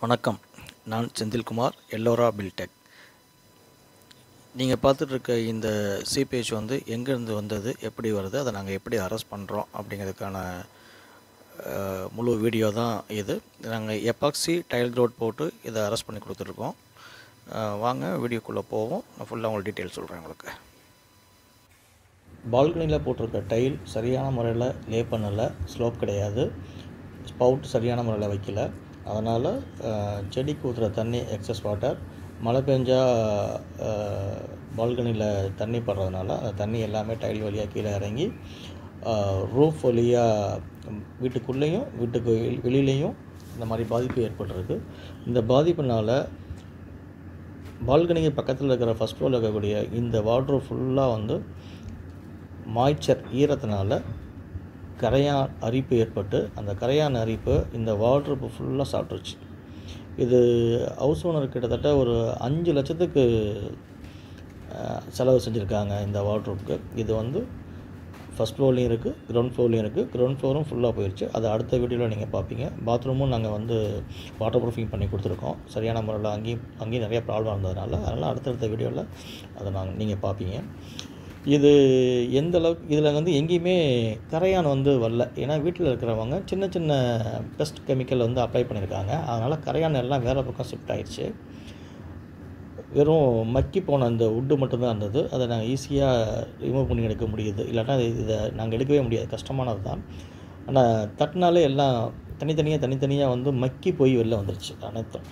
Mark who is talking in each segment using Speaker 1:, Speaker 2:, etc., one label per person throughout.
Speaker 1: வணக்கம் நான் செந்தில்குமார் எல்லோரா பில்டெக் நீங்கள் பார்த்துட்ருக்க இந்த சிபேஜ் வந்து எங்கேருந்து வந்தது எப்படி வருது அதை நாங்கள் எப்படி அரெஸ்ட் பண்ணுறோம் அப்படிங்கிறதுக்கான அஹ், முழு வீடியோ தான் இது நாங்கள் எபாக்சி டைல் ரோட் போட்டு இதை அரெஸ்ட் பண்ணி கொடுத்துருக்கோம் அஹ், வாங்க வீடியோக்குள்ளே போவோம் நான் ஃபுல்லாக உங்களுக்கு டீட்டெயில் சொல்கிறேன் உங்களுக்கு பால்கனியில் போட்டிருக்க டைல் சரியான முறையில் லே பண்ணலை ஸ்லோப் கிடையாது ஸ்பவுட் சரியான முறையில் வைக்கல அதனால் செடிக்கு ஊற்றுற தண்ணி எக்ஸஸ் வாட்டர் மழை பெஞ்சா பால்கனியில் தண்ணி படுறதுனால அந்த தண்ணி எல்லாமே டைல் வழியாக கீழே இறங்கி ரூஃப் வழியாக வீட்டுக்குள்ளேயும் வீட்டுக்கு வெளி- வெளியிலையும் இந்த மாதிரி பாதிப்பு ஏற்பட்டிருக்கு இந்த பாதிப்புனால் பால்கனிக்கு பக்கத்தில் இருக்கிற ஃபஸ்ட் ஃப்ளோரில் இருக்கக்கூடிய இந்த வார்ட்ரோப் ஃபுல்லாக வந்து மாய்ச்சர் ஈரத்தினால கரையான் அரிப்பு ஏற்பட்டு அந்த கரையான் அரிப்பு இந்த வார்ட்ரோப்பு ஃபுல்லாக சாப்பிட்ருச்சு இது ஹவுஸ் ஓனர் கிட்டத்தட்ட ஒரு அஞ்சு லட்சத்துக்கு அஹ், செலவு செஞ்சுருக்காங்க இந்த வார்ட்ரோப்புக்கு இது வந்து ஃபஸ்ட் ஃப்ளோர்லேயும் இருக்குது கிரவுண்ட் ஃப்ளோர்லேயும் இருக்குது கிரவுண்ட் ஃப்ளோரும் ஃபுல்லாக போயிடுச்சு அது அடுத்த வீடியோவில் நீங்கள் பார்ப்பீங்க பாத்ரூமும் நாங்கள் வந்து வாட்டர் ப்ரூஃபிங் பண்ணி கொடுத்துருக்கோம் சரியான முறையில் அங்கேயும் அங்கேயும் நிறைய ப்ராப்ளம் இருந்ததுனால அதனால் அடுத்தடுத்த வீடியோவில் அதை நாங்கள் நீங்கள் பார்ப்பீங்க இது எந்த அளவுக்கு இதில் வந்து எங்கேயுமே கரையான் வந்து வரல ஏன்னா வீட்டில் இருக்கிறவங்க சின்ன சின்ன பெஸ்ட் கெமிக்கல் வந்து அப்ளை பண்ணியிருக்காங்க அதனால் கரையான் எல்லாம் வேறு பக்கம் ஷிஃப்ட் ஆயிடுச்சு வெறும் மக்கி போன அந்த உட்டு மட்டும்தான் இருந்தது அதை நாங்கள் ஈஸியாக ரிமூவ் பண்ணி எடுக்க முடியுது இல்லாட்டா இது- இதை நாங்கள் எடுக்கவே முடியாது கஷ்டமானது தான் ஆனால் தட்டினாலே எல்லாம் தனித்தனியாக தனித்தனியாக வந்து மக்கி போய் வெளில வந்துருச்சு அனைத்தும்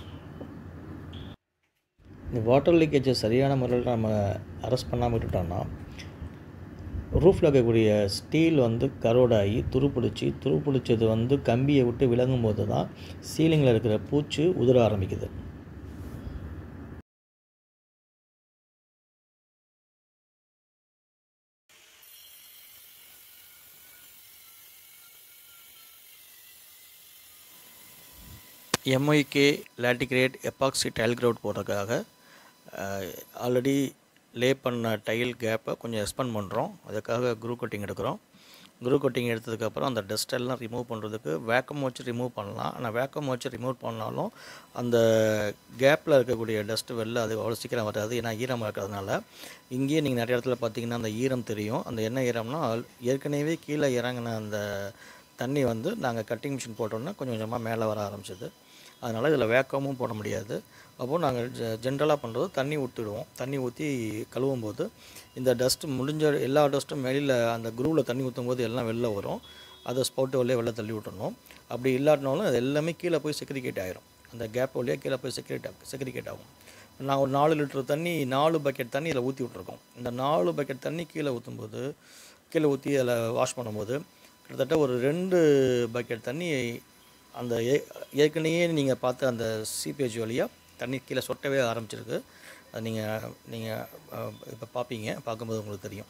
Speaker 1: இந்த வாட்டர் லீக்கேஜை சரியான முறையில் நம்ம அரெஸ்ட் பண்ணாமல் விட்டுட்டோம்னா ரூஃபில் இருக்கக்கூடிய ஸ்டீல் வந்து கரோடாகி துருப்பிடிச்சி துருப்பிடிச்சது வந்து கம்பியை விட்டு விலகும் போது தான் சீலிங்கில் இருக்கிற பூச்சி உதிர ஆரம்பிக்குது MYK Laticrete epoxy tile grout போடுறதுக்காக ஆல்ரெடி லே பண்ண டைல் கேப்பை கொஞ்சம் எக்ஸ்பெண்ட் பண்ணுறோம் அதுக்காக குரூ கட்டிங் எடுக்கிறோம் குரூ கட்டிங் எடுத்ததுக்கப்புறம் அந்த டஸ்ட் எல்லாம் ரிமூவ் பண்ணுறதுக்கு வேக்கம் வச்சு ரிமூவ் பண்ணலாம் ஆனால் வேக்கம் வச்சு ரிமூவ் பண்ணாலும் அந்த கேப்பில் இருக்கக்கூடிய டஸ்ட்டு வெளில அது அவ்வளோ சீக்கிரம் வராது ஏன்னா ஈரமாக இருக்கிறதுனால இங்கேயே நீங்கள் நிறைய இடத்துல பார்த்தீங்கன்னா அந்த ஈரம் தெரியும் அந்த என்ன ஈரம்னா al- ஏற்கனவே கீழே இறங்கின அந்த தண்ணி வந்து நாங்கள் கட்டிங் மிஷின் போட்டோன்னா கொஞ்சம் கொஞ்சமாக மேலே வர ஆரம்பிச்சது அதனால் இதில் வேக்கமும் போட முடியாது அப்போது நாங்கள் ஜெ ஜென்ரலாக பண்ணுறது தண்ணி ஊற்றிடுவோம் தண்ணி ஊற்றி கழுவும் போது இந்த டஸ்ட்டு முடிஞ்ச எல்லா டஸ்ட்டும் வெளியில் அந்த குரூவில் தண்ணி ஊற்றும் போது எல்லாம் வெளில வரும் அதை ஸ்பவுட்டு வழியாக வெளில தள்ளி விட்டுறணும் அப்படி இல்லாட்டினாலும் அது எல்லாமே கீழே போய் செக்ரிகேட் ஆயிரும் அந்த கேப் வழியாக கீழே போய் செக்ரிகேட் செக்ரிகேட் ஆகும் நான் ஒரு நாலு லிட்டர் தண்ணி நாலு பக்கெட் தண்ணி இதில் ஊற்றி விட்ருக்கோம் இந்த நாலு பக்கெட் தண்ணி கீழே ஊற்றும்போது கீழே ஊற்றி அதில் வாஷ் பண்ணும்போது கிட்டத்தட்ட ஒரு ரெண்டு பக்கெட் தண்ணி அந்த ஏ ஏற்கனவே நீங்கள் பார்த்த அந்த சீப்பேஜ் வழியாக தண்ணி கீழே சொட்டவே ஆரம்பிச்சிருக்கு அது நீங்கள் நீங்கள் இப்போ பார்ப்பீங்க பார்க்கும்போது உங்களுக்கு தெரியும்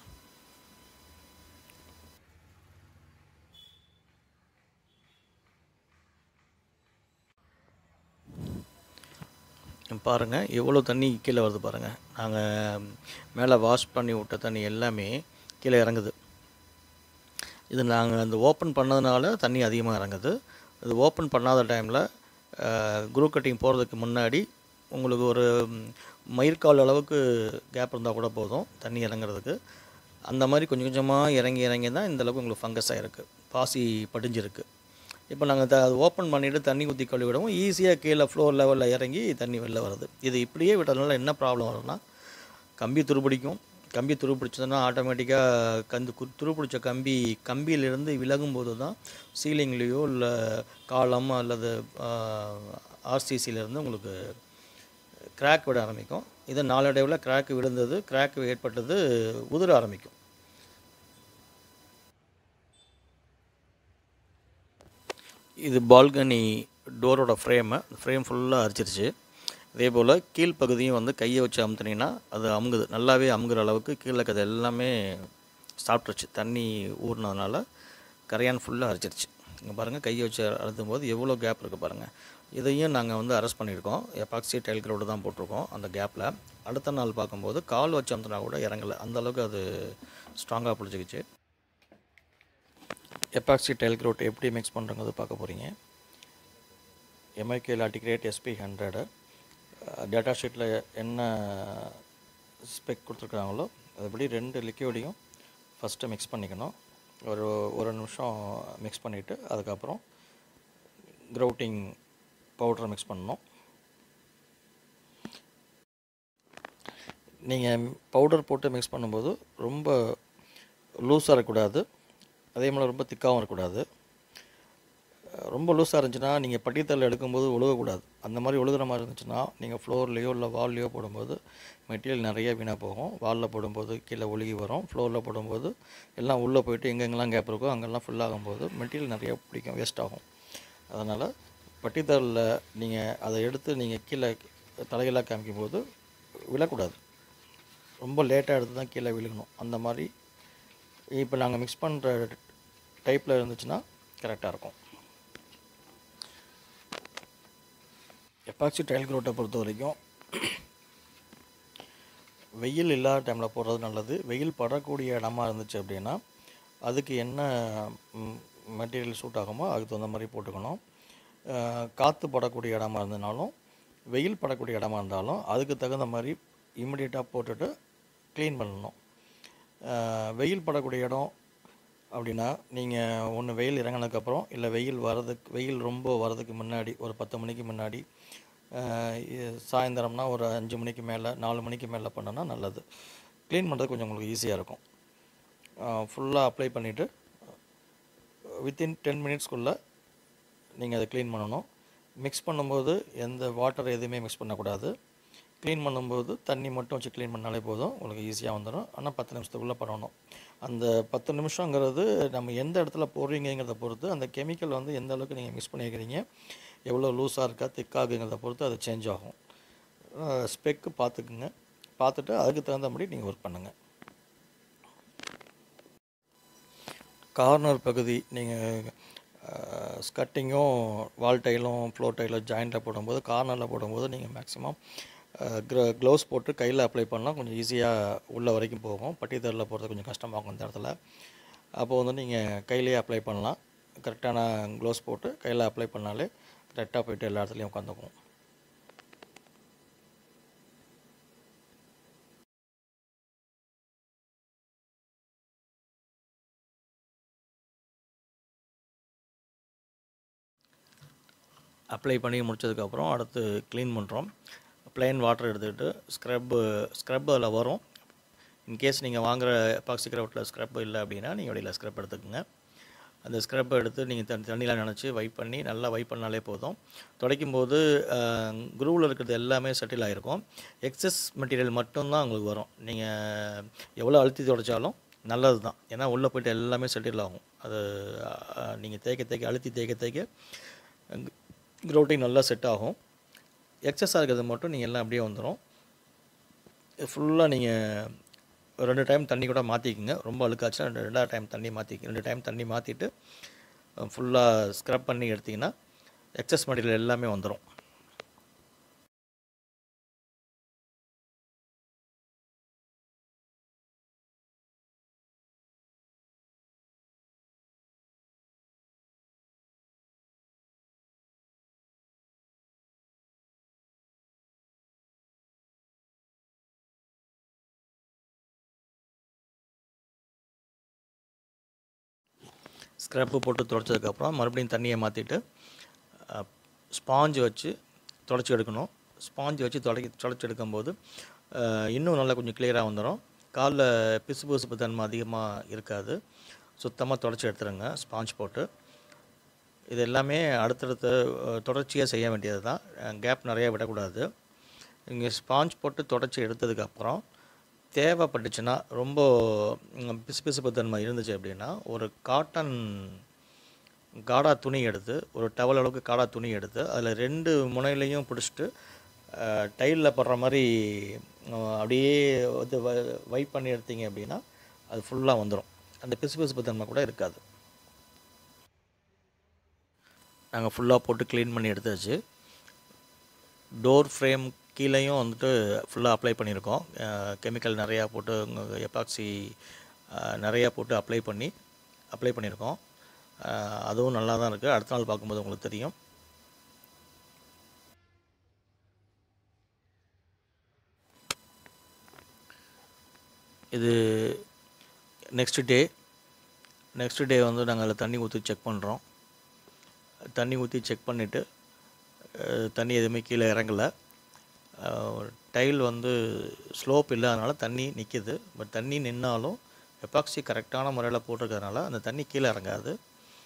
Speaker 1: பாருங்கள் எவ்வளோ தண்ணி கீழே வருது பாருங்கள் நாங்கள் மேலே வாஷ் பண்ணி விட்ட தண்ணி எல்லாமே கீழே இறங்குது இது நாங்கள் அந்த ஓப்பன் பண்ணதுனால தண்ணி அதிகமாக இறங்குது இது ஓப்பன் பண்ணாத டைமில் குரூ கட்டிங் போகிறதுக்கு முன்னாடி உங்களுக்கு ஒரு ம், மயிர்கால் அளவுக்கு கேப் இருந்தால் கூட போதும் தண்ணி இறங்குறதுக்கு அந்த மாதிரி கொஞ்சம் கொஞ்சமாக இறங்கி இறங்கி தான் இந்த அளவுக்கு உங்களுக்கு ஃபங்கஸ் ஆகிருக்கு பாசி படிஞ்சிருக்கு இப்போ நாங்கள் த ஓப்பன் பண்ணிவிட்டு தண்ணி ஊற்றி கழுவி விடவும் ஈஸியாக கீழே ஃப்ளோர் லெவலில் இறங்கி தண்ணி வெளில வருது இது இப்படியே விட்டதுனால என்ன ப்ராப்ளம் வரும்னா கம்பி துருப்பிடிக்கும் கம்பி துருப்பிடிச்சதுன்னா ஆட்டோமேட்டிக்காக கந்து கு துருப்பிடிச்ச கம்பி கம்பியிலிருந்து விலகும்போது தான் சீலிங்லேயோ இல்லை காலம் அல்லது ஆர்சிசியிலேருந்து உங்களுக்கு கிராக் விட ஆரம்பிக்கும் இது நாளடைவில் கிராக் விழுந்தது கிராக் ஏற்பட்டது உதிர ஆரம்பிக்கும் இது பால்கனி டோரோட ஃப்ரேமு ஃப்ரேம் ஃபுல்லாக அரிச்சிருச்சு இதே போல் கீழ்ப்பகுதியும் வந்து கையை வச்சு அமுத்துனீங்கன்னா அது அமுங்குது நல்லாவே அமுங்குற அளவுக்கு கீழே இருக்கிறது எல்லாமே சாப்பிட்ருச்சு தண்ணி ஊறினதுனால கரையான் ஃபுல்லாக அரைச்சிருச்சு இங்கே பாருங்கள் கையை வச்சு அழுத்தும் போது எவ்வளோ கேப் இருக்குது பாருங்கள் இதையும் நாங்கள் வந்து அரெஸ்ட் பண்ணியிருக்கோம் எபாக்சி டைல் கிரவுடு தான் போட்டிருக்கோம் அந்த கேப்பில் அடுத்த நாள் பார்க்கும்போது கால் வச்சு அமுத்துனா கூட இறங்கலை அந்த அளவுக்கு அது ஸ்ட்ராங்காக பிடிச்சிக்கிச்சு எபாக்சி டைல் க்ரோட் எப்படி மிக்ஸ் பண்ணுறங்கிறது பார்க்க போகிறீங்க MYK Laticrete SP hundred data ஷீட்டில் என்ன ஸ்பெக் கொடுத்துருக்குறாங்களோ அதுபடி ரெண்டு லிக்யூடையும் ஃபஸ்ட்டு மிக்ஸ் பண்ணிக்கணும் ஒரு ஒரு நிமிஷம் மிக்ஸ் பண்ணிவிட்டு அதுக்கப்புறம் க்ரௌட்டிங் பவுடரை மிக்ஸ் பண்ணணும் நீங்கள் பவுடர் போட்டு மிக்ஸ் பண்ணும்போது ரொம்ப லூஸாக இருக்கக்கூடாது அதே மாதிரி ரொம்ப திக்காகவும் இருக்கக்கூடாது ரொம்ப லூஸாக இருந்துச்சுன்னா நீங்கள் பட்டித்தல் எடுக்கும்போது ஒழுகக்கூடாது அந்த மாதிரி ஒழுகுற மாதிரி இருந்துச்சுன்னா நீங்கள் ஃப்ளோர்லேயோ இல்லை வால்லையோ போடும்போது மெட்டீரியல் நிறைய வீணாக போகும் வாலில் போடும்போது கீழே ஒழுகி வரும் ஃப்ளோரில் போடும்போது எல்லாம் உள்ளே போயிட்டு எங்கெங்கெல்லாம் கேப் இருக்கோ அங்கெல்லாம் ஃபில் ஆகும்போது மெட்டீரியல் நிறைய பிடிக்கும் வேஸ்ட் ஆகும் அதனால் பட்டித்தலில் நீங்கள் அதை எடுத்து நீங்கள் கீழே தலைகளாக காமிக்கும்போது விழக்கூடாது ரொம்ப லேட்டாக எடுத்து தான் கீழே விழுகணும் அந்த மாதிரி இப்போ நாங்கள் மிக்ஸ் பண்ணுற டைப்பில் இருந்துச்சுன்னா கரெக்டாக இருக்கும் எப்பாக்சி டைல் க்ரோட்டை பொறுத்த வரைக்கும் வெயில் இல்லாத டைமில் போடுறது நல்லது வெயில் படக்கூடிய இடமா இருந்துச்சு அப்படின்னா அதுக்கு என்ன மெட்டீரியல் சூட் ஆகுமோ அதுக்கு தகுந்த மாதிரி போட்டுக்கணும் காற்று படக்கூடிய இடமா இருந்ததுனாலும் வெயில் படக்கூடிய இடமா இருந்தாலும் அதுக்கு தகுந்த மாதிரி இமிடியேட்டாக போட்டுட்டு க்ளீன் பண்ணணும் வெயில் படக்கூடிய இடம் அப்படின்னா நீங்கள் ஒன்று வெயில் இறங்கினதுக்கப்புறம் இல்லை வெயில் வரதுக்கு வெயில் ரொம்ப வரதுக்கு முன்னாடி ஒரு பத்து மணிக்கு முன்னாடி சாயந்தரம்னா ஒரு அஞ்சு மணிக்கு மேலே நாலு மணிக்கு மேலே பண்ணோன்னா நல்லது க்ளீன் பண்ணுறது கொஞ்சம் உங்களுக்கு ஈஸியாக இருக்கும் ஃபுல்லாக அப்ளை பண்ணிவிட்டு வித்தின் டென் மினிட்ஸ்க்குள்ளே நீங்கள் அதை க்ளீன் பண்ணணும் மிக்ஸ் பண்ணும்போது எந்த வாட்டர் எதுவுமே மிக்ஸ் பண்ணக்கூடாது க்ளீன் பண்ணும்போது தண்ணி மட்டும் வச்சு க்ளீன் பண்ணாலே போதும் உங்களுக்கு ஈஸியாக வந்துடும் ஆனால் பத்து நிமிஷத்துக்குள்ளே பண்ணணும் அந்த பத்து நிமிஷங்கிறது நம்ம எந்த இடத்துல போடுறீங்கிறத பொறுத்து அந்த கெமிக்கல் வந்து எந்த அளவுக்கு நீங்கள் மிக்ஸ் பண்ணியிருக்கிறீங்க எவ்வளோ லூஸாக இருக்கா திக்காகுங்கிறத பொறுத்து அது சேஞ்ச் ஆகும் ஸ்பெக்கு பார்த்துக்குங்க பார்த்துட்டு அதுக்கு தகுந்தபடி நீங்கள் ஒர்க் பண்ணுங்கள் கார்னர் பகுதி நீங்கள் ஸ்கட்டிங்கும் வால் டைலும் ஃப்ளோர் டைலும் ஜாயிண்டில் போடும்போது கார்னரில் போடும்போது நீங்கள் மேக்ஸிமம் க்ளவுஸ் போட்டு கையில் அப்ளை பண்ணால் கொஞ்சம் ஈஸியாக உள்ள வரைக்கும் போகும் பட்டித்தரில் போகிறது கொஞ்சம் கஷ்டமாகும் இந்த இடத்துல அப்போ வந்து நீங்கள் கையிலேயே அப்ளை பண்ணலாம் கரெக்டான க்ளவுஸ் போட்டு கையில் அப்ளை பண்ணாலே கரெக்டாக போயிட்டு எல்லா இடத்துலையும் உட்காந்துக்கும் அப்ளை பண்ணி முடிச்சதுக்கப்புறம் அடுத்து க்ளீன் பண்ணுறோம் ப்ளைன் வாட்டர் எடுத்துக்கிட்டு ஸ்க்ரப்பு ஸ்க்ரப் அதில் வரும் இன்கேஸ் நீங்கள் வாங்குகிற எப்பாக்சி கிரவுட்டில் ஸ்க்ரப் இல்லை அப்படின்னா நீங்கள் வெளியில் ஸ்க்ரப் எடுத்துக்கோங்க அந்த ஸ்க்ரப்பை எடுத்து நீங்கள் தண்ணி தண்ணியில் நினச்சி வைப் பண்ணி நல்லா வைப் பண்ணாலே போதும் துடைக்கும் போது குரூவில் இருக்கிறது எல்லாமே செட்டில் ஆகிருக்கும் எக்ஸஸ் மெட்டீரியல் மட்டும்தான் உங்களுக்கு வரும் நீங்கள் எவ்வளோ அழுத்தி துடைச்சாலும் நல்லது தான் ஏன்னா உள்ளே போய்ட்டு எல்லாமே செட்டில் ஆகும் அது நீங்கள் தேய்க்க தேய்க்க அழுத்தி தேய்க்க தேய்க்க க்ரௌட்டிங் நல்லா செட் ஆகும் எக்ஸஸாக இருக்கிறது மட்டும் நீங்கள் எல்லாம் அப்படியே வந்துடும் ஃபுல்லாக நீங்கள் ரெண்டு டைம் தண்ணி கூட மாற்றிக்கிங்க ரொம்ப அழுக்காச்சுன்னா ரெண்டு ரெண்டாவது டைம் தண்ணி மாற்றிக்க ரெண்டு டைம் தண்ணி மாற்றிட்டு ஃபுல்லாக ஸ்க்ரப் பண்ணி எடுத்திங்கன்னா எக்ஸஸ் மெட்டீரியல் எல்லாமே வந்துடும் ஸ்க்ரப்பு போட்டு துடைச்சதுக்கப்புறம் மறுபடியும் தண்ணியை மாற்றிட்டு ஸ்பாஞ்சு வச்சு துடைச்சி எடுக்கணும் ஸ்பாஞ்சு வச்சு தொடக்கி துடைச்சி எடுக்கும்போது இன்னும் நல்லா கொஞ்சம் கிளியராக வந்துடும் காலில் பிசு பிசுப்பு தன்மை அதிகமாக இருக்காது சுத்தமாக துடைச்சி எடுத்துருங்க ஸ்பாஞ்ச் போட்டு இது எல்லாமே அடுத்தடுத்து தொடர்ச்சியாக செய்ய வேண்டியது தான் கேப் நிறையா விடக்கூடாது இங்கே ஸ்பாஞ்ச் போட்டு தொடச்சி எடுத்ததுக்கப்புறம் தேவைப்பட்டுச்சுன்னா ரொம்ப பிசு பிசுப்பு தன்மை இருந்துச்சு அப்படின்னா ஒரு காட்டன் காடா துணி எடுத்து ஒரு டவல் அளவுக்கு காடா துணி எடுத்து அதில் ரெண்டு முனையிலையும் பிடிச்சிட்டு டைலில் படுற மாதிரி அப்படியே வந்து வைப் பண்ணி எடுத்தீங்க அப்படின்னா அது ஃபுல்லாக வந்துடும் அந்த பிசு பிசுப்பு தன்மை கூட இருக்காது நாங்கள் ஃபுல்லாக போட்டு க்ளீன் பண்ணி எடுத்தாச்சு டோர் ஃப்ரேம் கீழேயும் வந்துட்டு ஃபுல்லாக அப்ளை பண்ணியிருக்கோம் கெமிக்கல் நிறையா போட்டு எப்பாக்சி நிறையா போட்டு அப்ளை பண்ணி அப்ளை பண்ணியிருக்கோம் அதுவும் நல்லா தான் இருக்குது அடுத்த நாள் பார்க்கும்போது உங்களுக்கு தெரியும் இது நெக்ஸ்ட் டே நெக்ஸ்ட் டே வந்து நாங்கள் அதில் தண்ணி ஊற்றி செக் பண்ணுறோம் தண்ணி ஊற்றி செக் பண்ணிவிட்டு தண்ணி எதுவுமே கீழே இறங்கலை டைல் வந்து ஸ்லோப் இல்லாதனால தண்ணி நிற்கிது பட் தண்ணி நின்னாலும் எப்பாக்சி கரெக்டான முறையில் போட்டிருக்கறதுனால அந்த தண்ணி கீழே இறங்காது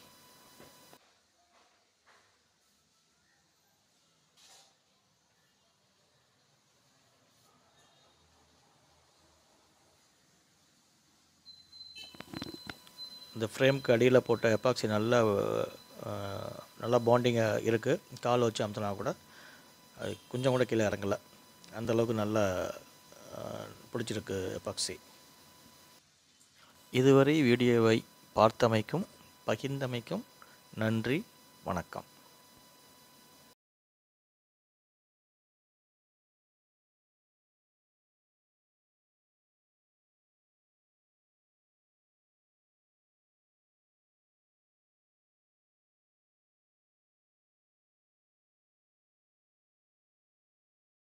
Speaker 1: இந்த ஃப்ரேம்க்கு அடியில் போட்ட எப்பாக்சி நல்ல அஹ், நல்லா பாண்டிங்காக இருக்குது கால் வச்சு அமுத்தினா கூட அது கொஞ்சம் கூட கீழே இறங்கலை அந்தளவுக்கு நல்லா அஹ், பிடிச்சிருக்கு எப்பாக்சி இதுவரை வீடியோவை பார்த்தமைக்கும் பகிர்ந்தமைக்கும் நன்றி வணக்கம்